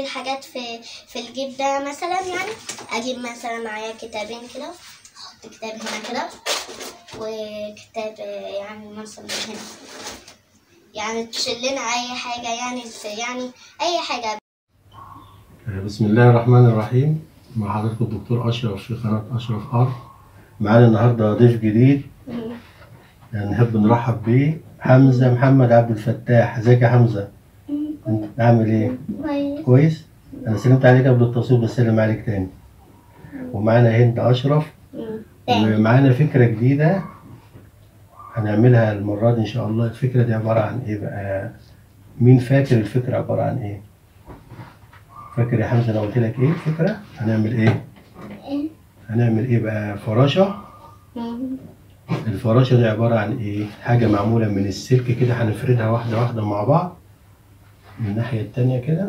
اشيل حاجات في في الجيب ده مثلا يعني اجيب مثلا معايا كتابين كده احط كتاب هنا كده وكتاب آه، يعني مثلا هنا يعني تشيل لنا اي حاجه يعني يعني اي حاجه بسم الله الرحمن الرحيم مع حضرتك الدكتور أشرف في قناة أشرف أرض معانا النهاردة ضيف جديد يعني نحب نرحب بيه حمزة محمد عبد الفتاح ازيك يا حمزة انت عامل ايه كويس كويس انا سلمت عليك قبل التصوير بس سلم عليك تاني ومعانا هند أشرف تاني ومعانا فكرة جديدة هنعملها المرة دي إن شاء الله الفكرة دي عبارة عن إيه بقى؟ مين فاكر الفكرة عبارة عن إيه؟ فاكر يا حمزة أنا قلت لك إيه الفكرة؟ هنعمل إيه؟ إيه؟ هنعمل إيه بقى؟ فراشة الفراشة دي عبارة عن إيه؟ حاجة معمولة من السلك كده هنفردها واحدة واحدة مع بعض من الناحية التانية كده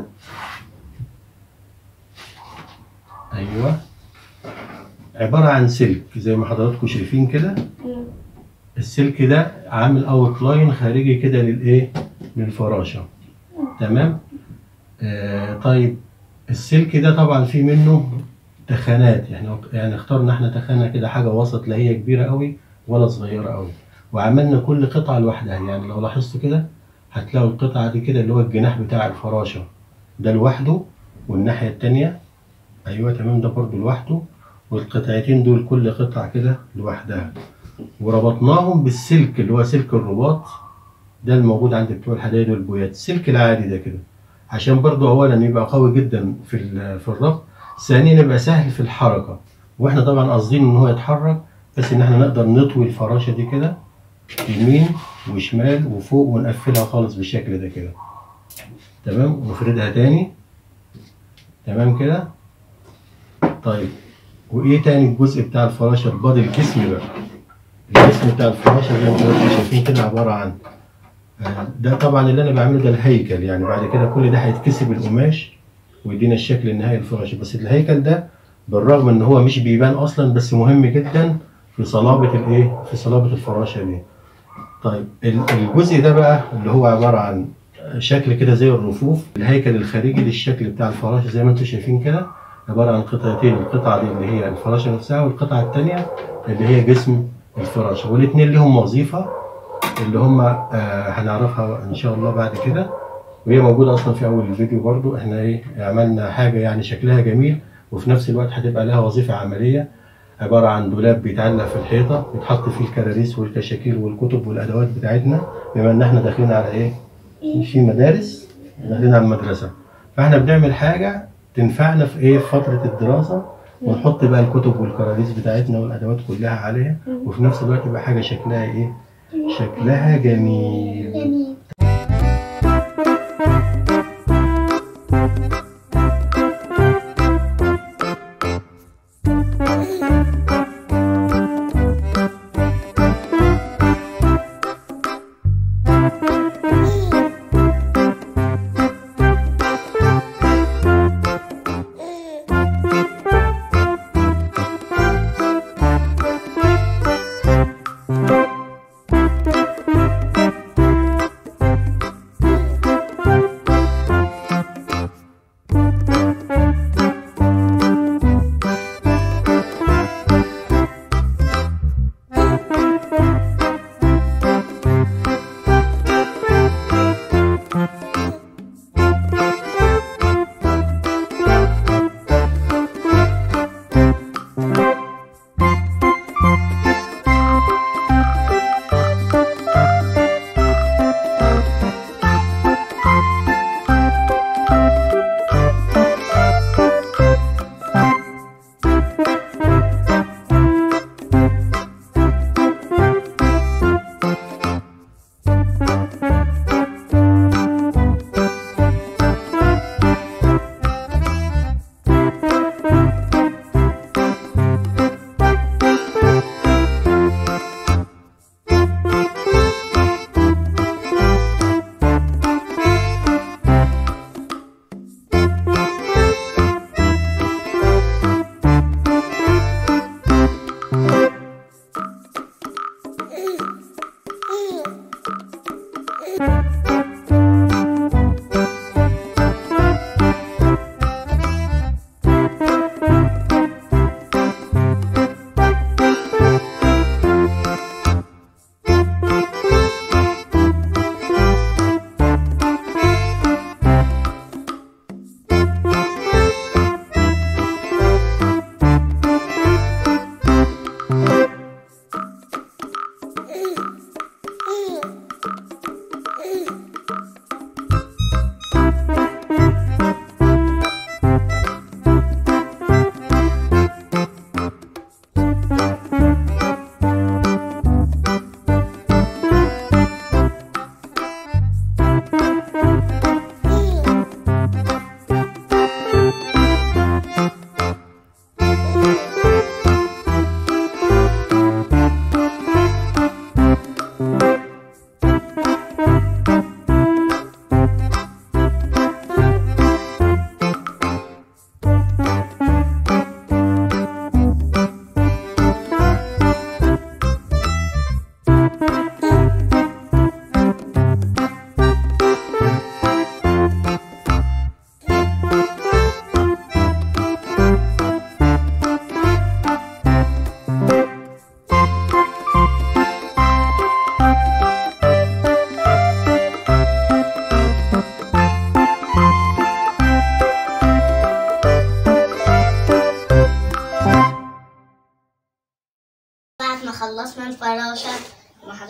أيوه عبارة عن سلك زي ما حضراتكم شايفين كده السلك ده عامل اوت لاين خارجي كده للايه للفراشه تمام آه طيب السلك ده طبعا في منه تخانات يعني يعني اخترنا احنا تخانه كده حاجه وسط لا هي كبيره قوي ولا صغيره قوي وعملنا كل قطعه لوحدها يعني لو لاحظتوا كده هتلاقوا القطعه دي كده اللي هو الجناح بتاع الفراشه ده لوحده والناحيه التانيه ايوه تمام ده برضو لوحده والقطعتين دول كل قطعه كده لوحدها وربطناهم بالسلك اللي هو سلك الرباط ده الموجود عند بتوع الحدايد والبويات السلك العادي ده كده عشان برضو اولا يبقى قوي جدا في ال- في الربط ثانيا يبقى سهل في الحركه واحنا طبعا قاصدين ان هو يتحرك بس ان احنا نقدر نطوي الفراشه دي كده يمين وشمال وفوق ونقفلها خالص بالشكل ده كده تمام ونفردها تاني تمام كده طيب وايه تاني الجزء بتاع الفراشه البادي الجسم بقى الجسم بتاع الفراشه زي ما انتم شايفين كده عباره عن آه، ده طبعا اللي انا بعمله ده الهيكل يعني بعد كده كل ده هيتكسب القماش ويدينا الشكل النهائي للفراشه بس الهيكل ده بالرغم ان هو مش بيبان اصلا بس مهم جدا في صلابه الايه في صلابه الفراشه دي طيب ال- الجزء ده بقى اللي هو عباره عن شكل كده زي الرفوف الهيكل الخارجي للشكل بتاع الفراشه زي ما انتم شايفين كده عباره عن قطعتين القطعه دي اللي هي الفراشه نفسها والقطعه الثانيه اللي هي جسم الفراشه والاثنين لهم وظيفه اللي هم آه هنعرفها ان شاء الله بعد كده وهي موجوده اصلا في اول الفيديو برضو احنا ايه عملنا حاجه يعني شكلها جميل وفي نفس الوقت هتبقى لها وظيفه عمليه عباره عن دولاب بيتعلق في الحيطه بيتحط فيه الكراريس والكشاكيل والكتب والادوات بتاعتنا بما ان احنا داخلين على ايه في مدارس داخلين على المدرسه فاحنا بنعمل حاجه تنفعنا في ايه في فتره الدراسه ونحط بقى الكتب والكراريس بتاعتنا والادوات كلها عليها وفي نفس الوقت يبقى حاجه شكلها ايه شكلها جميل جميل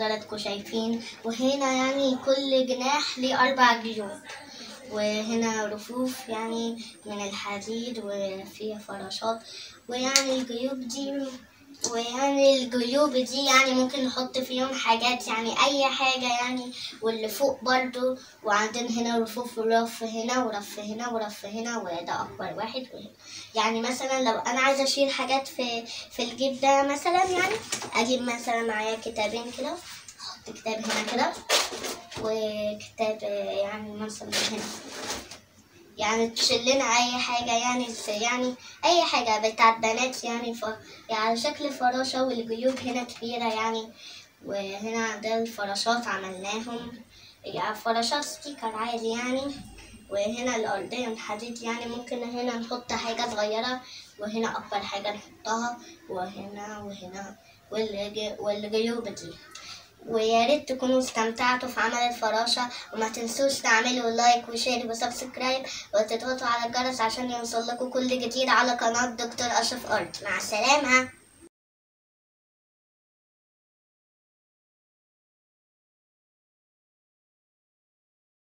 حضراتكم شايفين وهنا يعني كل جناح ليه أربع جيوب وهنا رفوف يعني من الحديد وفيها فراشات ويعني الجيوب دي ويعني الجيوب دي يعني ممكن نحط فيهم حاجات يعني أي حاجة يعني واللي فوق برضو وعندنا هنا رفوف ورف هنا ورف هنا ورف هنا وده أكبر واحد وهنا يعني مثلا لو أنا عايزة أشيل حاجات في في الجيب ده مثلا يعني أجيب مثلا معايا كتابين كده أحط كتاب هنا كده وكتاب يعني مثلا هنا يعني تشيل لنا اي حاجه يعني يعني اي حاجه بتاعت بنات يعني ف يعني على شكل فراشه والجيوب هنا كبيره يعني وهنا ده الفراشات عملناهم يعني فراشات ستيكر عادي يعني وهنا الأرضية من حديد يعني ممكن هنا نحط حاجة صغيرة وهنا أكبر حاجة نحطها وهنا وهنا والج- والجيوب دي ويا ريت تكونوا استمتعتوا في عمل الفراشة وما تنسوش تعملوا لايك وشير وسبسكرايب وتضغطوا على الجرس عشان يوصل لكم كل جديد على قناة دكتور أشرف أرض مع السلامة